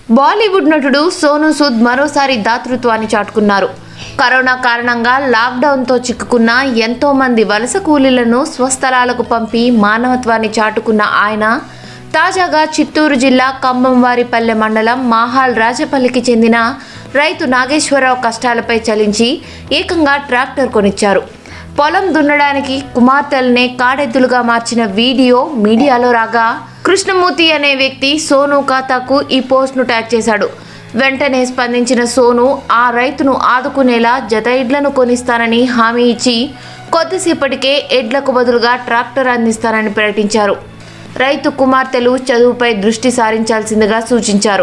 బాలీవుడ్ నటుడు సోనూ సూద్ మరోసారి దాతృత్వాన్ని చాటుకున్నారు కరోనా కారణంగా లాక్డౌన్తో చిక్కుకున్న ఎంతో మంది వలస కూలీలను స్వస్థలాలకు పంపి మానవత్వాన్ని చాటుకున్న ఆయన తాజాగా చిత్తూరు జిల్లా కంబంవారిపల్లె మండలం మాహాల్ రాజపల్లికి చెందిన రైతు నాగేశ్వరరావు కష్టాలపై చలించి ఏకంగా ట్రాక్టర్ కొనిచ్చారు పొలం దున్నడానికి కుమార్తెలనే కాడెద్దులుగా మార్చిన వీడియో మీడియాలో రాగా కృష్ణమూర్తి అనే వ్యక్తి సోను ఖాతాకు ఈ పోస్ట్ను ట్యాగ్ చేశాడు వెంటనే స్పందించిన సోను ఆ రైతును ఆదుకునేలా జత ఎడ్లను కొనిస్తానని హామీ ఇచ్చి కొద్దిసేపటికే ఎడ్లకు బదులుగా ట్రాక్టర్ అందిస్తానని ప్రకటించారు రైతు కుమార్తెలు చదువుపై దృష్టి సారించాల్సిందిగా సూచించారు